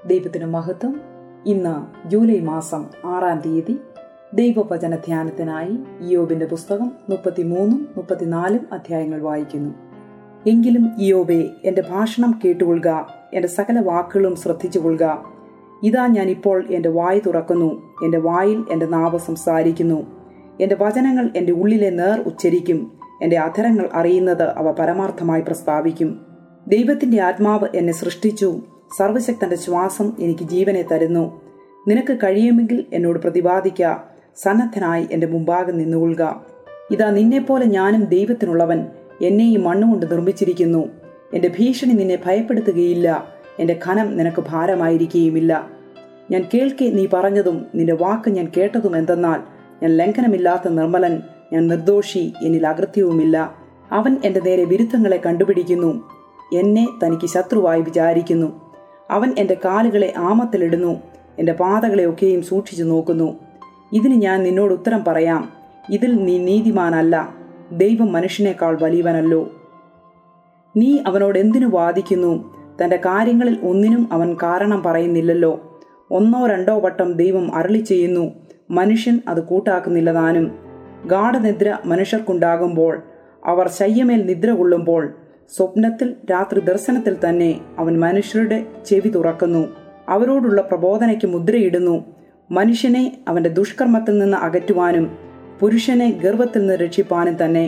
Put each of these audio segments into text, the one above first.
ദൈവത്തിന് മഹത്വം ഇന്ന് ജൂലൈ മാസം ആറാം തീയതി ദൈവവചന ധ്യാനത്തിനായി യോബിന്റെ പുസ്തകം മുപ്പത്തിമൂന്നും മുപ്പത്തിനാലും അധ്യായങ്ങൾ വായിക്കുന്നു എങ്കിലും യോബെ എന്റെ ഭാഷണം കേട്ടുകൊള്ളുക എന്റെ സകല വാക്കുകളും ശ്രദ്ധിച്ചുകൊള്ളുക ഇതാ ഞാൻ ഇപ്പോൾ എന്റെ വായ് തുറക്കുന്നു എന്റെ വായിൽ എന്റെ നാവ് സംസാരിക്കുന്നു എന്റെ വചനങ്ങൾ എന്റെ ഉള്ളിലെ നേർ ഉച്ചരിക്കും എന്റെ അധരങ്ങൾ അറിയുന്നത് അവ പരമാർത്ഥമായി പ്രസ്താവിക്കും ദൈവത്തിന്റെ ആത്മാവ് എന്നെ സൃഷ്ടിച്ചു സർവശക്തന്റെ ശ്വാസം എനിക്ക് ജീവനെ തരുന്നു നിനക്ക് കഴിയുമെങ്കിൽ എന്നോട് പ്രതിപാദിക്ക സന്നദ്ധനായി എന്റെ മുമ്പാകെ നിന്നുകൊള്ളുക ഇതാ നിന്നെപ്പോലെ ഞാനും ദൈവത്തിനുള്ളവൻ എന്നെ ഈ മണ്ണുകൊണ്ട് നിർമ്മിച്ചിരിക്കുന്നു എന്റെ ഭീഷണി നിന്നെ ഭയപ്പെടുത്തുകയില്ല എന്റെ ഖനം നിനക്ക് ഭാരമായിരിക്കുകയുമില്ല ഞാൻ കേൾക്കെ നീ പറഞ്ഞതും നിന്റെ വാക്ക് ഞാൻ കേട്ടതും എന്തെന്നാൽ ഞാൻ ലംഘനമില്ലാത്ത നിർമ്മലൻ ഞാൻ നിർദോഷി എന്നിൽ അകൃത്യവുമില്ല അവൻ എന്റെ നേരെ വിരുദ്ധങ്ങളെ കണ്ടുപിടിക്കുന്നു എന്നെ തനിക്ക് ശത്രുവായി വിചാരിക്കുന്നു അവൻ എന്റെ കാലുകളെ ആമത്തിലിടുന്നു എന്റെ പാതകളെ ഒക്കെയും സൂക്ഷിച്ചു നോക്കുന്നു ഇതിന് ഞാൻ നിന്നോട് ഉത്തരം പറയാം ഇതിൽ നീ നീതിമാനല്ല ദൈവം മനുഷ്യനേക്കാൾ വലിയവനല്ലോ നീ അവനോട് എന്തിനു വാദിക്കുന്നു തന്റെ കാര്യങ്ങളിൽ ഒന്നിനും അവൻ കാരണം പറയുന്നില്ലല്ലോ ഒന്നോ രണ്ടോ വട്ടം ദൈവം അരളി ചെയ്യുന്നു മനുഷ്യൻ അത് കൂട്ടാക്കുന്നില്ല താനും ഗാഠനിദ്ര മനുഷ്യർക്കുണ്ടാകുമ്പോൾ അവർ ശയ്യമേൽ നിദ്ര കൊള്ളുമ്പോൾ സ്വപ്നത്തിൽ രാത്രി ദർശനത്തിൽ തന്നെ അവൻ മനുഷ്യരുടെ ചെവി തുറക്കുന്നു അവരോടുള്ള പ്രബോധനയ്ക്ക് മുദ്രയിടുന്നു മനുഷ്യനെ അവന്റെ ദുഷ്കർമ്മത്തിൽ നിന്ന് അകറ്റുവാനും പുരുഷനെ ഗർവത്തിൽ നിന്ന് രക്ഷിപ്പാനും തന്നെ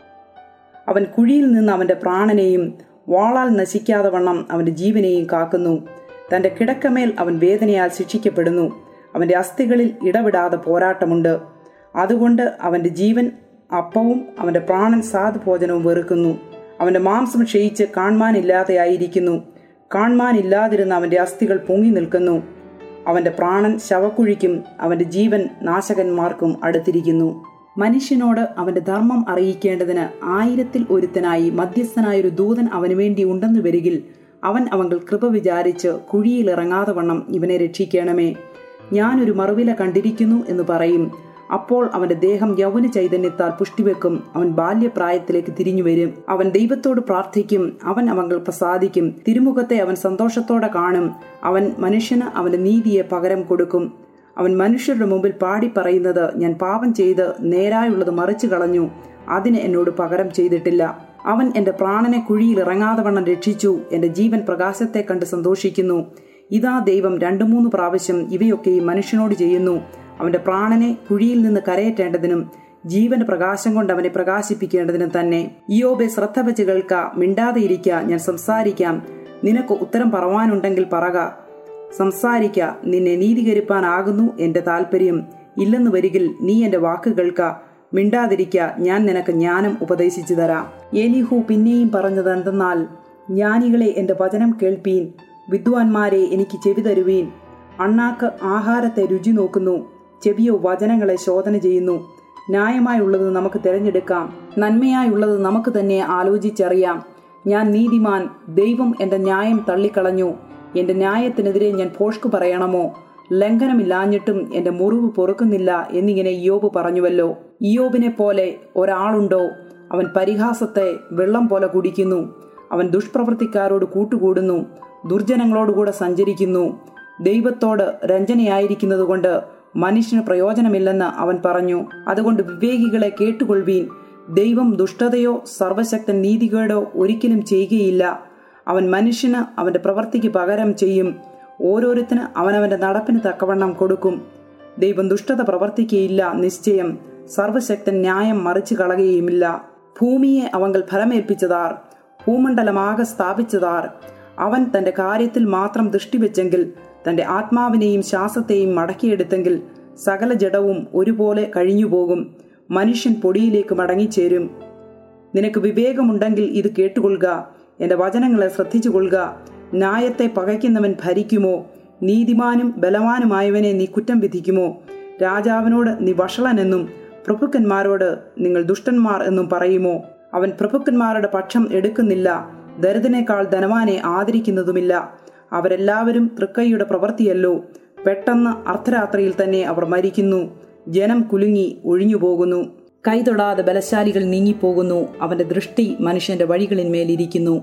അവൻ കുഴിയിൽ നിന്ന് അവന്റെ പ്രാണനെയും വാളാൽ നശിക്കാതെ വണ്ണം അവന്റെ ജീവനെയും കാക്കുന്നു തന്റെ കിടക്കമേൽ അവൻ വേദനയാൽ ശിക്ഷിക്കപ്പെടുന്നു അവന്റെ അസ്ഥികളിൽ ഇടവിടാതെ പോരാട്ടമുണ്ട് അതുകൊണ്ട് അവന്റെ ജീവൻ അപ്പവും അവന്റെ പ്രാണൻ സാധുഭോജനവും വെറുക്കുന്നു അവന്റെ മാംസം ക്ഷയിച്ച് കാൺമാനില്ലാതെയായിരിക്കുന്നു കാൺമാനില്ലാതിരുന്ന അവന്റെ അസ്ഥികൾ പൊങ്ങി നിൽക്കുന്നു അവന്റെ പ്രാണൻ ശവക്കുഴിക്കും അവന്റെ ജീവൻ നാശകന്മാർക്കും അടുത്തിരിക്കുന്നു മനുഷ്യനോട് അവന്റെ ധർമ്മം അറിയിക്കേണ്ടതിന് ആയിരത്തിൽ ഒരുത്തനായി മധ്യസ്ഥനായൊരു ദൂതൻ അവന് വേണ്ടി ഉണ്ടെന്നു വരികിൽ അവൻ അവങ്ങൾ കൃപ വിചാരിച്ച് കുഴിയിൽ ഇറങ്ങാതെ വണ്ണം ഇവനെ രക്ഷിക്കണമേ ഞാനൊരു മറുവില കണ്ടിരിക്കുന്നു എന്ന് പറയും അപ്പോൾ അവന്റെ ദേഹം യൗവന ചൈതന്യത്താൽ പുഷ്ടിവെക്കും അവൻ ബാല്യപ്രായത്തിലേക്ക് തിരിഞ്ഞു വരും അവൻ ദൈവത്തോട് പ്രാർത്ഥിക്കും അവൻ അവങ്ങൾ പ്രസാദിക്കും തിരുമുഖത്തെ അവൻ സന്തോഷത്തോടെ കാണും അവൻ മനുഷ്യന് അവന്റെ നീതിയെ പകരം കൊടുക്കും അവൻ മനുഷ്യരുടെ മുമ്പിൽ പാടി പറയുന്നത് ഞാൻ പാപം ചെയ്ത് നേരായുള്ളത് മറിച്ചു കളഞ്ഞു അതിന് എന്നോട് പകരം ചെയ്തിട്ടില്ല അവൻ എന്റെ പ്രാണനെ കുഴിയിൽ ഇറങ്ങാതെ വണ്ണം രക്ഷിച്ചു എന്റെ ജീവൻ പ്രകാശത്തെ കണ്ട് സന്തോഷിക്കുന്നു ഇതാ ദൈവം രണ്ടു മൂന്ന് പ്രാവശ്യം ഇവയൊക്കെയും മനുഷ്യനോട് ചെയ്യുന്നു അവന്റെ പ്രാണനെ കുഴിയിൽ നിന്ന് കരയേറ്റേണ്ടതിനും ജീവന്റെ പ്രകാശം കൊണ്ട് അവനെ പ്രകാശിപ്പിക്കേണ്ടതിനും തന്നെ ഇയോബെ ശ്രദ്ധ വെച്ച് കേൾക്ക മിണ്ടാതെ ഇരിക്ക ഞാൻ സംസാരിക്കാം നിനക്ക് ഉത്തരം പറവാനുണ്ടെങ്കിൽ പറക സംസാരിക്ക നിന്നെ നീതീകരിപ്പാനാകുന്നു എന്റെ താല്പര്യം ഇല്ലെന്ന് വരികിൽ നീ എന്റെ വാക്ക് കേൾക്ക മിണ്ടാതിരിക്ക ഞാൻ നിനക്ക് ജ്ഞാനം ഉപദേശിച്ചു തരാം ഏലിഹു പിന്നെയും പറഞ്ഞത് എന്തെന്നാൽ ജ്ഞാനികളെ എന്റെ വചനം കേൾപ്പീൻ വിദ്വാൻമാരെ എനിക്ക് ചെവി തരുവീൻ അണ്ണാക്ക് ആഹാരത്തെ രുചി നോക്കുന്നു ചെവിയോ വചനങ്ങളെ ശോധന ചെയ്യുന്നു ന്യായമായുള്ളത് നമുക്ക് തിരഞ്ഞെടുക്കാം നന്മയായുള്ളത് നമുക്ക് തന്നെ ആലോചിച്ചറിയാം ഞാൻ നീതിമാൻ ദൈവം എന്റെ ന്യായം തള്ളിക്കളഞ്ഞു എന്റെ ന്യായത്തിനെതിരെ ഞാൻ പോഷ്കു പറയണമോ ലംഘനമില്ലാഞ്ഞിട്ടും എന്റെ മുറിവ് പൊറുക്കുന്നില്ല എന്നിങ്ങനെ ഇയോബ് പറഞ്ഞുവല്ലോ ഇയോബിനെ പോലെ ഒരാളുണ്ടോ അവൻ പരിഹാസത്തെ വെള്ളം പോലെ കുടിക്കുന്നു അവൻ ദുഷ്പ്രവൃത്തിക്കാരോട് കൂട്ടുകൂടുന്നു ദുർജനങ്ങളോടുകൂടെ സഞ്ചരിക്കുന്നു ദൈവത്തോട് രഞ്ജനയായിരിക്കുന്നത് കൊണ്ട് മനുഷ്യന് പ്രയോജനമില്ലെന്ന് അവൻ പറഞ്ഞു അതുകൊണ്ട് വിവേകികളെ കേട്ടുകൊള്ളുവീൻ ദൈവം ദുഷ്ടതയോ സർവശക്തൻ നീതികേടോ ഒരിക്കലും ചെയ്യുകയില്ല അവൻ മനുഷ്യന് അവന്റെ പ്രവൃത്തിക്ക് പകരം ചെയ്യും ഓരോരുത്തന് അവനവന്റെ നടപ്പിന് തക്കവണ്ണം കൊടുക്കും ദൈവം ദുഷ്ടത പ്രവർത്തിക്കുകയില്ല നിശ്ചയം സർവശക്തൻ ന്യായം മറിച്ചു കളയുകയുമില്ല ഭൂമിയെ അവങ്ങൾ ഫലമേൽപ്പിച്ചതാർ ഭൂമണ്ഡലമാകെ സ്ഥാപിച്ചതാർ അവൻ തന്റെ കാര്യത്തിൽ മാത്രം ദൃഷ്ടിവെച്ചെങ്കിൽ തന്റെ ആത്മാവിനെയും ശ്വാസത്തെയും മടക്കിയെടുത്തെങ്കിൽ സകല ജഡവും ഒരുപോലെ കഴിഞ്ഞുപോകും മനുഷ്യൻ പൊടിയിലേക്ക് മടങ്ങിച്ചേരും നിനക്ക് വിവേകമുണ്ടെങ്കിൽ ഇത് കേട്ടുകൊള്ളുക എന്റെ വചനങ്ങളെ ശ്രദ്ധിച്ചു കൊള്ളുക ന്യായത്തെ പകയ്ക്കുന്നവൻ ഭരിക്കുമോ നീതിമാനും ബലവാനുമായവനെ നീ കുറ്റം വിധിക്കുമോ രാജാവിനോട് നീ വഷളനെന്നും പ്രഭുക്കന്മാരോട് നിങ്ങൾ ദുഷ്ടന്മാർ എന്നും പറയുമോ അവൻ പ്രഭുക്കന്മാരുടെ പക്ഷം എടുക്കുന്നില്ല ദരിദ്രനേക്കാൾ ധനവാനെ ആദരിക്കുന്നതുമില്ല അവരെല്ലാവരും തൃക്കൈയുടെ പ്രവൃത്തിയല്ലോ പെട്ടെന്ന് അർദ്ധരാത്രിയിൽ തന്നെ അവർ മരിക്കുന്നു ജനം കുലുങ്ങി ഒഴിഞ്ഞുപോകുന്നു കൈതൊടാതെ ബലശാലികൾ നീങ്ങിപ്പോകുന്നു അവന്റെ ദൃഷ്ടി മനുഷ്യന്റെ വഴികളിന്മേലിരിക്കുന്നു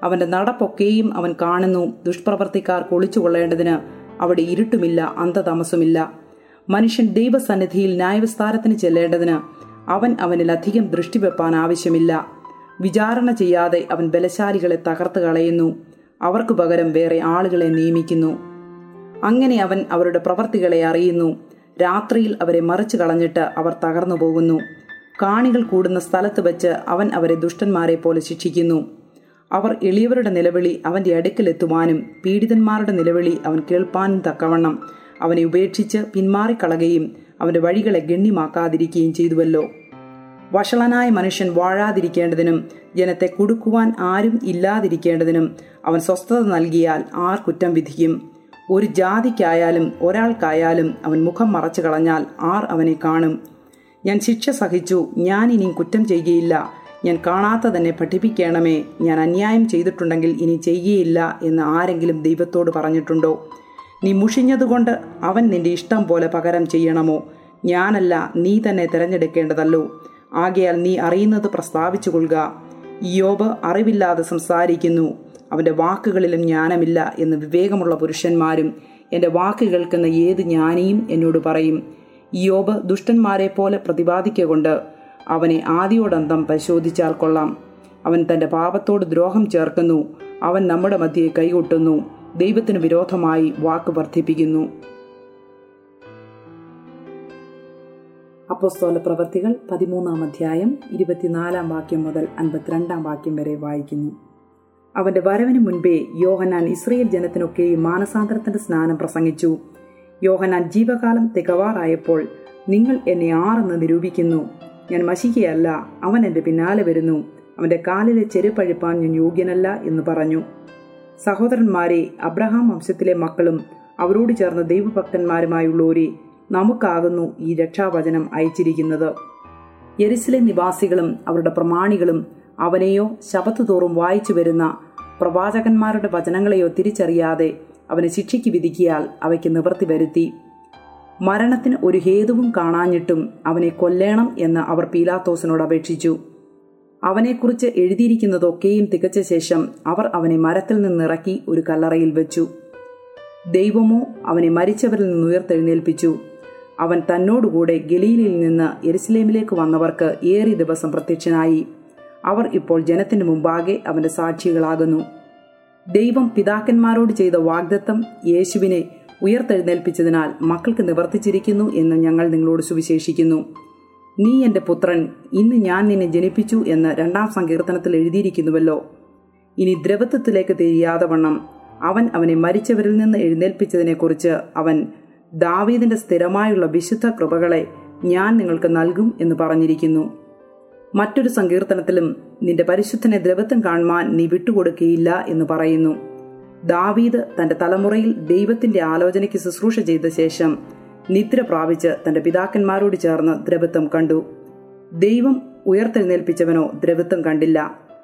അവന്റെ നടപ്പൊക്കെയും അവൻ കാണുന്നു ദുഷ്പ്രവർത്തിക്കാർ കൊള്ളിച്ചുകൊള്ളേണ്ടതിന് അവിടെ ഇരുട്ടുമില്ല അന്ധതമസുമില്ല മനുഷ്യൻ ദൈവസന്നിധിയിൽ ന്യായവിസ്താരത്തിന് ചെല്ലേണ്ടതിന് അവൻ അവനിൽ അധികം ദൃഷ്ടി വെപ്പാൻ ആവശ്യമില്ല വിചാരണ ചെയ്യാതെ അവൻ ബലശാലികളെ തകർത്ത് കളയുന്നു അവർക്ക് പകരം വേറെ ആളുകളെ നിയമിക്കുന്നു അങ്ങനെ അവൻ അവരുടെ പ്രവർത്തികളെ അറിയുന്നു രാത്രിയിൽ അവരെ മറിച്ചു കളഞ്ഞിട്ട് അവർ തകർന്നു പോകുന്നു കാണികൾ കൂടുന്ന സ്ഥലത്ത് വെച്ച് അവൻ അവരെ ദുഷ്ടന്മാരെ പോലെ ശിക്ഷിക്കുന്നു അവർ എളിയവരുടെ നിലവിളി അവന്റെ അടുക്കലെത്തുവാനും പീഡിതന്മാരുടെ നിലവിളി അവൻ കേൾപ്പാനും തക്കവണ്ണം അവനെ ഉപേക്ഷിച്ച് പിന്മാറിക്കളകയും അവന്റെ വഴികളെ ഗണ്യമാക്കാതിരിക്കുകയും ചെയ്തുവല്ലോ വഷളനായ മനുഷ്യൻ വാഴാതിരിക്കേണ്ടതിനും ജനത്തെ കുടുക്കുവാൻ ആരും ഇല്ലാതിരിക്കേണ്ടതിനും അവൻ സ്വസ്ഥത നൽകിയാൽ ആർ കുറ്റം വിധിക്കും ഒരു ജാതിക്കായാലും ഒരാൾക്കായാലും അവൻ മുഖം മറച്ചു കളഞ്ഞാൽ ആർ അവനെ കാണും ഞാൻ ശിക്ഷ സഹിച്ചു ഞാൻ ഇനി കുറ്റം ചെയ്യുകയില്ല ഞാൻ കാണാത്ത തന്നെ പഠിപ്പിക്കണമേ ഞാൻ അന്യായം ചെയ്തിട്ടുണ്ടെങ്കിൽ ഇനി ചെയ്യുകയില്ല എന്ന് ആരെങ്കിലും ദൈവത്തോട് പറഞ്ഞിട്ടുണ്ടോ നീ മുഷിഞ്ഞതുകൊണ്ട് അവൻ നിന്റെ ഇഷ്ടം പോലെ പകരം ചെയ്യണമോ ഞാനല്ല നീ തന്നെ തിരഞ്ഞെടുക്കേണ്ടതല്ലോ ആകയാൽ നീ അറിയുന്നത് പ്രസ്താവിച്ചു കൊള്ളുക യോബ് അറിവില്ലാതെ സംസാരിക്കുന്നു അവന്റെ വാക്കുകളിലും ജ്ഞാനമില്ല എന്ന് വിവേകമുള്ള പുരുഷന്മാരും എന്റെ വാക്ക് കേൾക്കുന്ന ഏത് ജ്ഞാനിയും എന്നോട് പറയും യോബ് ദുഷ്ടന്മാരെ പോലെ പ്രതിപാദിക്കൊണ്ട് അവനെ ആദിയോടന്തം പരിശോധിച്ചാൽ കൊള്ളാം അവൻ തന്റെ പാപത്തോട് ദ്രോഹം ചേർക്കുന്നു അവൻ നമ്മുടെ മധ്യയെ കൈകൊട്ടുന്നു ദൈവത്തിന് വിരോധമായി വാക്ക് വർദ്ധിപ്പിക്കുന്നു അപ്പോസ്തോല പ്രവർത്തികൾ പതിമൂന്നാം അധ്യായം ഇരുപത്തിനാലാം വാക്യം മുതൽ അൻപത്തിരണ്ടാം വാക്യം വരെ വായിക്കുന്നു അവന്റെ വരവിന് മുൻപേ യോഹനാൻ ഇസ്രയേൽ ജനത്തിനൊക്കെയും മാനസാന്തരത്തിന്റെ സ്നാനം പ്രസംഗിച്ചു യോഹനാൻ ജീവകാലം തികവാറായപ്പോൾ നിങ്ങൾ എന്നെ ആറെന്ന് നിരൂപിക്കുന്നു ഞാൻ മഷികയല്ല അവൻ എൻ്റെ പിന്നാലെ വരുന്നു അവന്റെ കാലിലെ ചെരുപ്പഴിപ്പാൻ ഞാൻ യോഗ്യനല്ല എന്ന് പറഞ്ഞു സഹോദരന്മാരെ അബ്രഹാം വംശത്തിലെ മക്കളും അവരോട് ചേർന്ന ദൈവഭക്തന്മാരുമായുള്ളവരെ നമുക്കാകുന്നു ഈ രക്ഷാവചനം അയച്ചിരിക്കുന്നത് യെരുസലേം നിവാസികളും അവരുടെ പ്രമാണികളും അവനെയോ ശബത്ത് തോറും വായിച്ചു വരുന്ന പ്രവാചകന്മാരുടെ വചനങ്ങളെയോ തിരിച്ചറിയാതെ അവനെ ശിക്ഷയ്ക്ക് വിധിക്കിയാൽ അവയ്ക്ക് നിവൃത്തി വരുത്തി മരണത്തിന് ഒരു ഹേതുവും കാണാഞ്ഞിട്ടും അവനെ കൊല്ലേണം എന്ന് അവർ പീലാത്തോസിനോട് അപേക്ഷിച്ചു അവനെക്കുറിച്ച് എഴുതിയിരിക്കുന്നതൊക്കെയും തികച്ച ശേഷം അവർ അവനെ മരത്തിൽ നിന്നിറക്കി ഒരു കല്ലറയിൽ വെച്ചു ദൈവമോ അവനെ മരിച്ചവരിൽ നിന്ന് ഉയർത്തെഴുന്നേൽപ്പിച്ചു അവൻ തന്നോടുകൂടെ ഗലീലിൽ നിന്ന് എരുസലേമിലേക്ക് വന്നവർക്ക് ഏറെ ദിവസം പ്രത്യക്ഷനായി അവർ ഇപ്പോൾ ജനത്തിന് മുമ്പാകെ അവന്റെ സാക്ഷികളാകുന്നു ദൈവം പിതാക്കന്മാരോട് ചെയ്ത വാഗ്ദത്തം യേശുവിനെ ഉയർത്തെഴുന്നേൽപ്പിച്ചതിനാൽ മക്കൾക്ക് നിവർത്തിച്ചിരിക്കുന്നു എന്ന് ഞങ്ങൾ നിങ്ങളോട് സുവിശേഷിക്കുന്നു നീ എൻ്റെ പുത്രൻ ഇന്ന് ഞാൻ നിന്നെ ജനിപ്പിച്ചു എന്ന് രണ്ടാം സങ്കീർത്തനത്തിൽ എഴുതിയിരിക്കുന്നുവല്ലോ ഇനി ദ്രവത്വത്തിലേക്ക് തിരിയാതെ വണ്ണം അവൻ അവനെ മരിച്ചവരിൽ നിന്ന് എഴുന്നേൽപ്പിച്ചതിനെക്കുറിച്ച് അവൻ ദാവീദിന്റെ സ്ഥിരമായുള്ള വിശുദ്ധ കൃപകളെ ഞാൻ നിങ്ങൾക്ക് നൽകും എന്ന് പറഞ്ഞിരിക്കുന്നു മറ്റൊരു സങ്കീർത്തനത്തിലും നിന്റെ പരിശുദ്ധനെ ദ്രവത്വം കാണുവാൻ നീ വിട്ടുകൊടുക്കുകയില്ല എന്ന് പറയുന്നു ദാവീദ് തന്റെ തലമുറയിൽ ദൈവത്തിന്റെ ആലോചനയ്ക്ക് ശുശ്രൂഷ ചെയ്ത ശേഷം നിദ്ര പ്രാപിച്ച് തന്റെ പിതാക്കന്മാരോട് ചേർന്ന് ദ്രവത്വം കണ്ടു ദൈവം ഉയർത്തെഴുന്നേൽപ്പിച്ചവനോ ദ്രവത്വം കണ്ടില്ല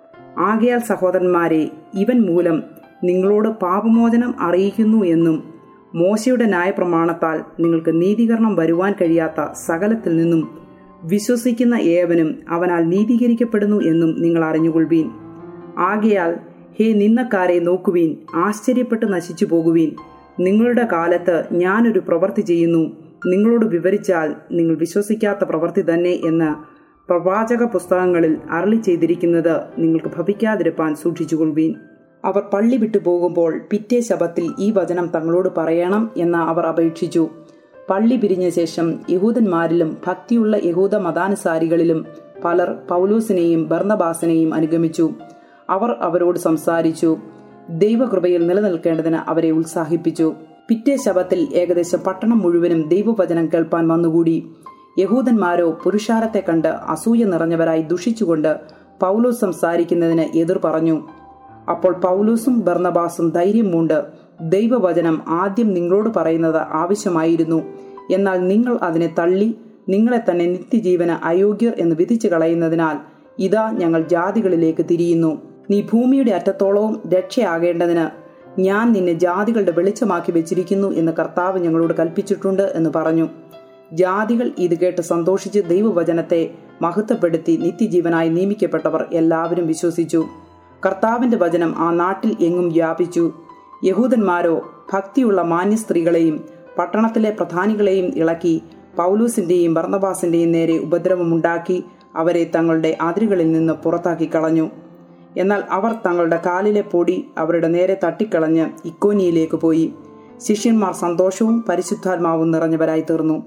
ആകയാൽ സഹോദരന്മാരെ ഇവൻ മൂലം നിങ്ങളോട് പാപമോചനം അറിയിക്കുന്നു എന്നും മോശയുടെ ന്യായപ്രമാണത്താൽ നിങ്ങൾക്ക് നീതീകരണം വരുവാൻ കഴിയാത്ത സകലത്തിൽ നിന്നും വിശ്വസിക്കുന്ന ഏവനും അവനാൽ നീതീകരിക്കപ്പെടുന്നു എന്നും നിങ്ങൾ അറിഞ്ഞുകൊള്ളുവീൻ ആകയാൽ ഹേ നിന്നക്കാരെ നോക്കുവീൻ ആശ്ചര്യപ്പെട്ട് നശിച്ചു പോകുവീൻ നിങ്ങളുടെ കാലത്ത് ഞാനൊരു പ്രവൃത്തി ചെയ്യുന്നു നിങ്ങളോട് വിവരിച്ചാൽ നിങ്ങൾ വിശ്വസിക്കാത്ത പ്രവൃത്തി തന്നെ എന്ന് പ്രവാചക പുസ്തകങ്ങളിൽ അരളി ചെയ്തിരിക്കുന്നത് നിങ്ങൾക്ക് ഭവിക്കാതിരുപ്പാൻ സൂക്ഷിച്ചുകൊള്ളുവീൻ അവർ പള്ളി വിട്ടു പോകുമ്പോൾ പിറ്റേ ശബത്തിൽ ഈ വചനം തങ്ങളോട് പറയണം എന്ന് അവർ അപേക്ഷിച്ചു പള്ളി പിരിഞ്ഞ ശേഷം യഹൂദന്മാരിലും ഭക്തിയുള്ള യഹൂദ മതാനുസാരികളിലും പലർ പൗലൂസിനെയും ബർണബാസിനെയും അനുഗമിച്ചു അവർ അവരോട് സംസാരിച്ചു ദൈവകൃപയിൽ നിലനിൽക്കേണ്ടതിന് അവരെ ഉത്സാഹിപ്പിച്ചു പിറ്റേ ശബത്തിൽ ഏകദേശം പട്ടണം മുഴുവനും ദൈവവചനം കേൾപ്പാൻ വന്നുകൂടി യഹൂദന്മാരോ പുരുഷാരത്തെ കണ്ട് അസൂയ നിറഞ്ഞവരായി ദുഷിച്ചുകൊണ്ട് പൗലോസ് സംസാരിക്കുന്നതിന് എതിർ പറഞ്ഞു അപ്പോൾ പൗലൂസും ബർണബാസും ധൈര്യം മൂണ്ട് ദൈവവചനം ആദ്യം നിങ്ങളോട് പറയുന്നത് ആവശ്യമായിരുന്നു എന്നാൽ നിങ്ങൾ അതിനെ തള്ളി നിങ്ങളെ തന്നെ നിത്യജീവന അയോഗ്യർ എന്ന് വിധിച്ചു കളയുന്നതിനാൽ ഇതാ ഞങ്ങൾ ജാതികളിലേക്ക് തിരിയുന്നു നീ ഭൂമിയുടെ അറ്റത്തോളവും രക്ഷയാകേണ്ടതിന് ഞാൻ നിന്നെ ജാതികളുടെ വെളിച്ചമാക്കി വെച്ചിരിക്കുന്നു എന്ന് കർത്താവ് ഞങ്ങളോട് കൽപ്പിച്ചിട്ടുണ്ട് എന്ന് പറഞ്ഞു ജാതികൾ ഇത് കേട്ട് സന്തോഷിച്ച് ദൈവവചനത്തെ മഹത്വപ്പെടുത്തി നിത്യജീവനായി നിയമിക്കപ്പെട്ടവർ എല്ലാവരും വിശ്വസിച്ചു കർത്താവിന്റെ വചനം ആ നാട്ടിൽ എങ്ങും വ്യാപിച്ചു യഹൂദന്മാരോ ഭക്തിയുള്ള മാന്യ സ്ത്രീകളെയും പട്ടണത്തിലെ പ്രധാനികളെയും ഇളക്കി പൗലൂസിന്റെയും ബർണബാസിന്റെയും നേരെ ഉപദ്രവമുണ്ടാക്കി അവരെ തങ്ങളുടെ അതിരുകളിൽ നിന്ന് പുറത്താക്കി കളഞ്ഞു എന്നാൽ അവർ തങ്ങളുടെ കാലിലെ പൊടി അവരുടെ നേരെ തട്ടിക്കളഞ്ഞ് ഇക്കോനിയിലേക്ക് പോയി ശിഷ്യന്മാർ സന്തോഷവും പരിശുദ്ധാത്മാവും നിറഞ്ഞവരായി തീർന്നു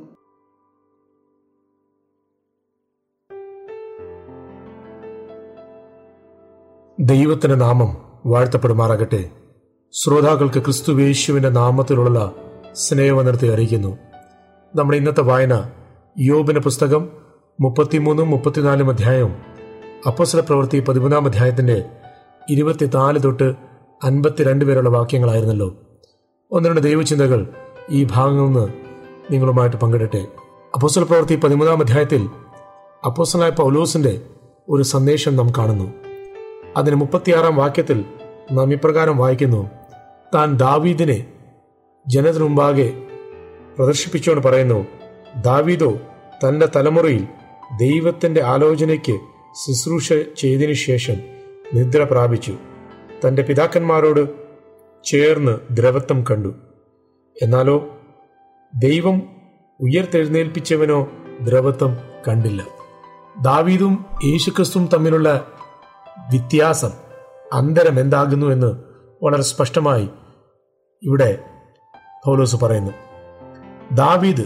ദൈവത്തിന്റെ നാമം വാഴ്ത്തപ്പെടുമാറാകട്ടെ ശ്രോതാക്കൾക്ക് ക്രിസ്തുവേശുവിന്റെ നാമത്തിലുള്ള സ്നേഹവനത്തെ അറിയിക്കുന്നു നമ്മുടെ ഇന്നത്തെ വായന യോബിന്റെ പുസ്തകം മുപ്പത്തിമൂന്നും മുപ്പത്തിനാലും അധ്യായവും അപ്പസ്വല പ്രവൃത്തി പതിമൂന്നാം അധ്യായത്തിന്റെ ഇരുപത്തിനാല് തൊട്ട് അൻപത്തിരണ്ട് വരെയുള്ള വാക്യങ്ങളായിരുന്നല്ലോ ഒന്ന് രണ്ട് ദൈവചിന്തകൾ ഈ ഭാഗങ്ങളിൽ നിന്ന് നിങ്ങളുമായിട്ട് പങ്കിടട്ടെ അപ്പോസ്തല പ്രവൃത്തി പതിമൂന്നാം അധ്യായത്തിൽ അപ്പോസ്തലായ പൗലോസിന്റെ ഒരു സന്ദേശം നാം കാണുന്നു അതിന് മുപ്പത്തിയാറാം വാക്യത്തിൽ നാം ഇപ്രകാരം വായിക്കുന്നു താൻ ദാവീദിനെ ജനത്തിനു മുമ്പാകെ പ്രദർശിപ്പിച്ചുകൊണ്ട് പറയുന്നു ദാവീദോ തന്റെ തലമുറയിൽ ദൈവത്തിന്റെ ആലോചനയ്ക്ക് ശുശ്രൂഷ ചെയ്തതിനു ശേഷം നിദ്ര പ്രാപിച്ചു തന്റെ പിതാക്കന്മാരോട് ചേർന്ന് ദ്രവത്വം കണ്ടു എന്നാലോ ദൈവം ഉയർത്തെഴുന്നേൽപ്പിച്ചവനോ ദ്രവത്വം കണ്ടില്ല ദാവീദും യേശുക്രിസ്തുവും തമ്മിലുള്ള വ്യത്യാസം അന്തരം എന്താകുന്നു എന്ന് വളരെ സ്പഷ്ടമായി ഇവിടെ പൗലോസ് പറയുന്നു ദാവീദ്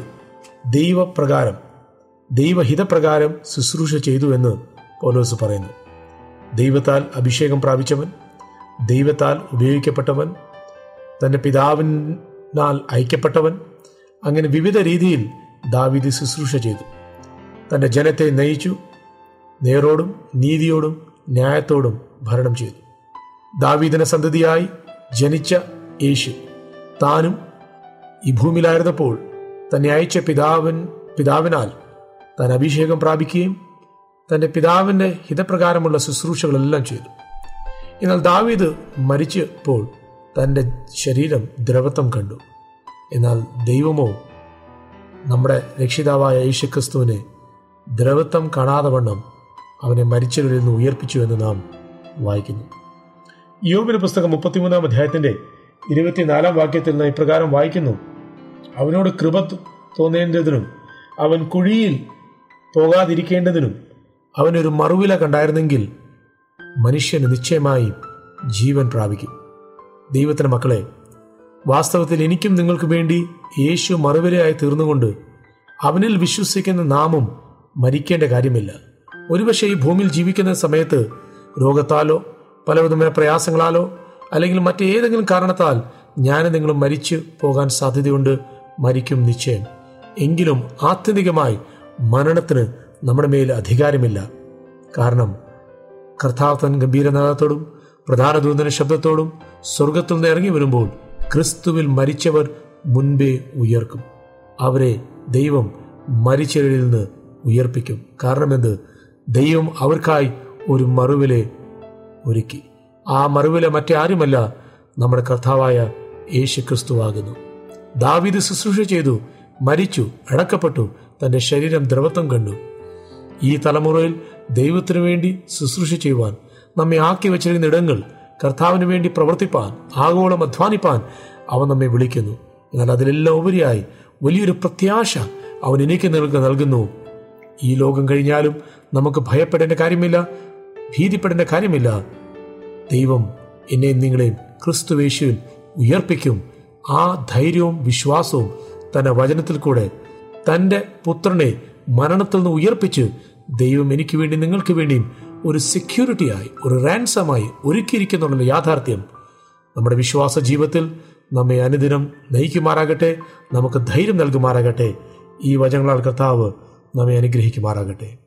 ദൈവപ്രകാരം ദൈവഹിതപ്രകാരം ശുശ്രൂഷ ചെയ്തു എന്ന് പൗലോസ് പറയുന്നു ദൈവത്താൽ അഭിഷേകം പ്രാപിച്ചവൻ ദൈവത്താൽ ഉപയോഗിക്കപ്പെട്ടവൻ തന്റെ പിതാവിനാൽ ഐക്യപ്പെട്ടവൻ അങ്ങനെ വിവിധ രീതിയിൽ ദാവീദ് ശുശ്രൂഷ ചെയ്തു തന്റെ ജനത്തെ നയിച്ചു നേരോടും നീതിയോടും ന്യായത്തോടും ഭരണം ചെയ്തു ദാവീദിന് സന്തതിയായി ജനിച്ച യേശു താനും ഈ ഭൂമിയിലായിരുന്നപ്പോൾ തന്നെ അയച്ച പിതാവൻ പിതാവിനാൽ താൻ അഭിഷേകം പ്രാപിക്കുകയും തന്റെ പിതാവിന്റെ ഹിതപ്രകാരമുള്ള ശുശ്രൂഷകളെല്ലാം ചെയ്തു എന്നാൽ ദാവീദ് മരിച്ചപ്പോൾ തന്റെ ശരീരം ദ്രവത്വം കണ്ടു എന്നാൽ ദൈവമോ നമ്മുടെ രക്ഷിതാവായ യേശുക്രിസ്തുവിനെ ദ്രവത്വം കാണാതെ വണ്ണം അവനെ മരിച്ചവരിൽ നിന്ന് ഉയർപ്പിച്ചു എന്ന് നാം വായിക്കുന്നു യോബിന്റെ പുസ്തകം മുപ്പത്തിമൂന്നാം അധ്യായത്തിന്റെ ഇരുപത്തിനാലാം വാക്യത്തിൽ നാം ഇപ്രകാരം വായിക്കുന്നു അവനോട് കൃപ തോന്നേണ്ടതിനും അവൻ കുഴിയിൽ പോകാതിരിക്കേണ്ടതിനും അവനൊരു മറുവില കണ്ടായിരുന്നെങ്കിൽ മനുഷ്യന് നിശ്ചയമായി ജീവൻ പ്രാപിക്കും ദൈവത്തിന്റെ മക്കളെ വാസ്തവത്തിൽ എനിക്കും നിങ്ങൾക്ക് വേണ്ടി യേശു മറുവിലയായി തീർന്നുകൊണ്ട് അവനിൽ വിശ്വസിക്കുന്ന നാമും മരിക്കേണ്ട കാര്യമില്ല ഒരുപക്ഷെ ഈ ഭൂമിയിൽ ജീവിക്കുന്ന സമയത്ത് രോഗത്താലോ പലവിധമായ പ്രയാസങ്ങളാലോ അല്ലെങ്കിൽ മറ്റേതെങ്കിലും കാരണത്താൽ ഞാൻ നിങ്ങളും മരിച്ചു പോകാൻ സാധ്യതയുണ്ട് മരിക്കും നിശ്ചയം എങ്കിലും ആത്യന്തികമായി മരണത്തിന് നമ്മുടെ മേൽ അധികാരമില്ല കാരണം കർത്താവ് തൻ ഗംഭീരനാഥത്തോടും പ്രധാന ദൂതന ശബ്ദത്തോടും സ്വർഗത്തിൽ നിന്ന് ഇറങ്ങി വരുമ്പോൾ ക്രിസ്തുവിൽ മരിച്ചവർ മുൻപേ ഉയർക്കും അവരെ ദൈവം മരിച്ചവരിൽ നിന്ന് ഉയർപ്പിക്കും കാരണം എന്ത് ദൈവം അവർക്കായി ഒരു മറുവിലെ ഒരുക്കി ആ മറുവില മറ്റാരുമല്ല നമ്മുടെ കർത്താവായ യേശു ക്രിസ്തുവാകുന്നു ദാവിദ് ശുശ്രൂഷ ചെയ്തു മരിച്ചു അടക്കപ്പെട്ടു തന്റെ ശരീരം ദ്രവത്വം കണ്ടു ഈ തലമുറയിൽ ദൈവത്തിനു വേണ്ടി ശുശ്രൂഷ ചെയ്യുവാൻ നമ്മെ ആക്കി വച്ചിരിക്കുന്ന ഇടങ്ങൾ കർത്താവിന് വേണ്ടി പ്രവർത്തിപ്പാൻ ആഗോളം അധ്വാനിപ്പാൻ അവൻ നമ്മെ വിളിക്കുന്നു എന്നാൽ അതിലെല്ലാം ഉപരിയായി വലിയൊരു പ്രത്യാശ അവൻ എനിക്ക് നൽക നൽകുന്നു ഈ ലോകം കഴിഞ്ഞാലും നമുക്ക് ഭയപ്പെടേണ്ട കാര്യമില്ല ഭീതിപ്പെടേണ്ട കാര്യമില്ല ദൈവം എന്നെയും നിങ്ങളെയും ക്രിസ്തുവേശുവിൽ ഉയർപ്പിക്കും ആ ധൈര്യവും വിശ്വാസവും തന്റെ വചനത്തിൽ കൂടെ തന്റെ പുത്രനെ മരണത്തിൽ നിന്ന് ഉയർപ്പിച്ച് ദൈവം എനിക്ക് വേണ്ടി നിങ്ങൾക്ക് വേണ്ടിയും ഒരു സെക്യൂരിറ്റിയായി ഒരു റാൻസമായി ഒരുക്കിയിരിക്കുന്നുള്ള യാഥാർത്ഥ്യം നമ്മുടെ വിശ്വാസ ജീവിതത്തിൽ നമ്മെ അനുദിനം നയിക്കുമാറാകട്ടെ നമുക്ക് ധൈര്യം നൽകുമാറാകട്ടെ ഈ വചനങ്ങളാൽ കർത്താവ് നമ്മെ അനുഗ്രഹിക്കുമാറാകട്ടെ